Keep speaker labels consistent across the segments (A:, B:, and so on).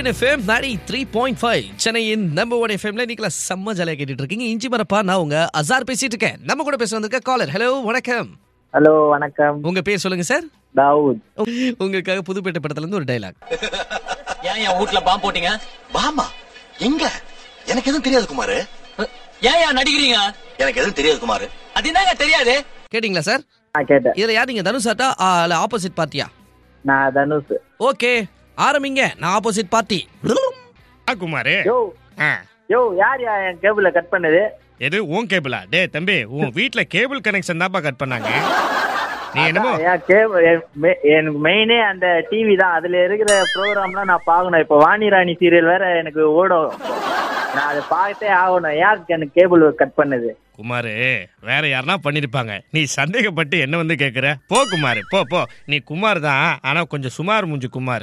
A: One FM நாடி three point five சென்னையின் number one எஃப்எம்ல நீங்களா செம்ம ஜாலியாக கேட்டுட்டு இருக்கீங்க இஞ்சி மரப்பா நான் உங்க அசார் பேசிட்டு இருக்கேன் நம்ம கூட பேச வந்திருக்க காலர் ஹலோ வணக்கம்
B: ஹலோ வணக்கம்
A: உங்க பேர் சொல்லுங்க சார்
B: தாவூத்
A: உங்களுக்காக புதுப்பேட்டை படத்துல இருந்து ஒரு டைலாக்
C: ஏன் என் வீட்ல பாம்பு போட்டீங்க
D: பாமா எங்க எனக்கு எதுவும் தெரியாது குமாரு
C: ஏன் ஏன் நடிக்கிறீங்க
D: எனக்கு எதுவும் தெரியாது குமாரு
C: அது என்னங்க தெரியாது
A: கேட்டிங்களா சார்
B: நான் கேட்டேன்
A: இதுல யார் நீங்க தனுஷாட்டா இல்ல ஆப்போசிட் பார்ட்டியா
B: நான் தனுஷ்
A: ஓகே ஆரம்பிங்க நான் ஆப்போசிட் பார்ட்டி
E: குமாரு
B: யோ
E: ஆ,
B: யோ யார் யா என் கேபிள கட் பண்ணது
E: எது உன் கேபிளா டே தம்பி உன் வீட்ல கேபிள் கனெக்ஷன் தான்ப்பா கட் பண்ணாங்க நீ என்னமோ
B: அதான், என் கேபிள் எனக்கு மெயினே அந்த டிவி தான் அதுல இருக்கிற ப்ரோக்ராம்லாம் நான் பார்க்கணும் இப்போ வாணி ராணி சீரியல் வேற எனக்கு ஓடும் நான் அதை பார்த்தே ஆகணும் யாருக்கு எனக்கு கேபிள் கட் பண்ணது
E: குமாரு வேற யாருனா பண்ணிருப்பாங்க நீ சந்தேகப்பட்டு என்ன வந்து கேக்குற போ குமாரு போ போ நீ குமார் தான் ஆனா கொஞ்சம் சுமார் மூஞ்சி குமார்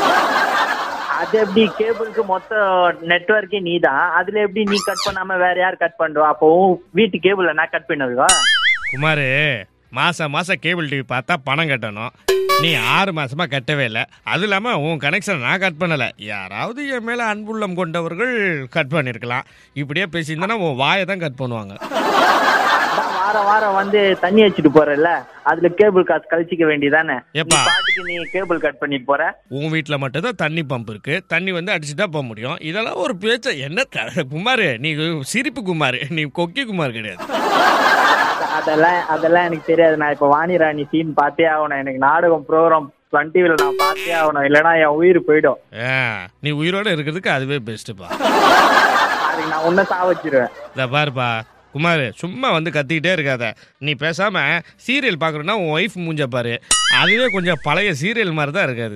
B: அது எப்படி கேபிளுக்கு மொத்த நெட்வொர்க்கே நீ தான் அதுல எப்படி நீ கட் பண்ணாம வேற யார் கட் பண்ணுவா அப்போ உன் வீட்டு கேபிள நான் கட் பண்ணுவா
E: குமாரு மாசம் மாசம் கேபிள் டிவி பார்த்தா பணம் கட்டணும் நீ ஆறு மாசமா கட்டவே இல்லை அது இல்லாம உன் கனெக்ஷன் நான் கட் பண்ணல யாராவது என் மேல அன்புள்ளம் கொண்டவர்கள் கட் பண்ணிருக்கலாம் இப்படியே பேசியிருந்தா உன் வாயை தான் கட் பண்ணுவாங்க
B: அதான் வாரம் வாரம் வந்து தண்ணி வச்சுட்டு போறல அதுல கேபிள் காசு கழிச்சிக்க வேண்டியதானே நீ
E: ஏப்பா.
B: பாட்டுக்கு நீ கேபிள் கட் பண்ணிட்டு போற
E: உன் வீட்டில் மட்டும்தான் தண்ணி பம்ப் இருக்கு தண்ணி வந்து அடிச்சுட்டா போக முடியும் இதெல்லாம் ஒரு பேச்ச என்ன த- குமார் நீ சிரிப்பு குமார் நீ கொக்கி குமார் கிடையாது
B: அத- அதெல்லாம் அதெல்லாம் எனக்கு தெரியாது நான் இப்ப வாணி ராணி சீன் பார்த்தே ஆகணும் எனக்கு நாடகம் ப்ரோக்ராம் சன் டிவில நான் பார்த்தே ஆகணும் இல்லைன்னா என் உயிர் போயிடும்
E: ஆ, நீ உயிரோட இருக்கிறதுக்கு அதுவே பெஸ்ட்டுப்பா
B: அதுக்கு நான் உன்ன சாவச்சிருவேன்
E: இதை பாருப்பா குமார் சும்மா வந்து கத்திக்கிட்டே இருக்காத நீ பேசாம சீரியல் பார்க்கணுன்னா உன் ஒய்ஃப் மூஞ்ச பாரு அதுவே கொஞ்சம் பழைய சீரியல் மாதிரி தான் இருக்காது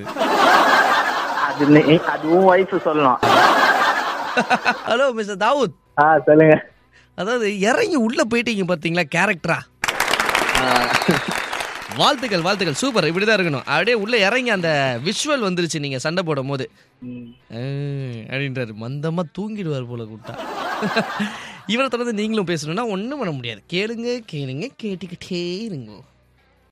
B: அது நீ- அது உன் ஒய்ஃப் சொல்லணும்
A: ஹலோ மிஸ்டர் தாவூத்
B: ஆ சொல்லுங்க
A: அதாவது இறங்கி உள்ள போயிட்டீங்க பாத்தீங்களா கேரக்டரா வாழ்த்துக்கள் வாழ்த்துக்கள் சூப்பர் இப்படிதான் இருக்கணும் அப்படியே உள்ள இறங்கி அந்த விஷுவல் வந்துருச்சு நீங்க சண்டை போடும் போது
B: ம்.
A: ஆ, அப்படின்றாரு மந்தமா தூங்கிடுவார் போல கூட்டா இவரை தொடர்ந்து நீங்களும் பேசணும்னா ஒன்றும் பண்ண முடியாது கேளுங்க கேளுங்க கேட்டுக்கிட்டே இருங்க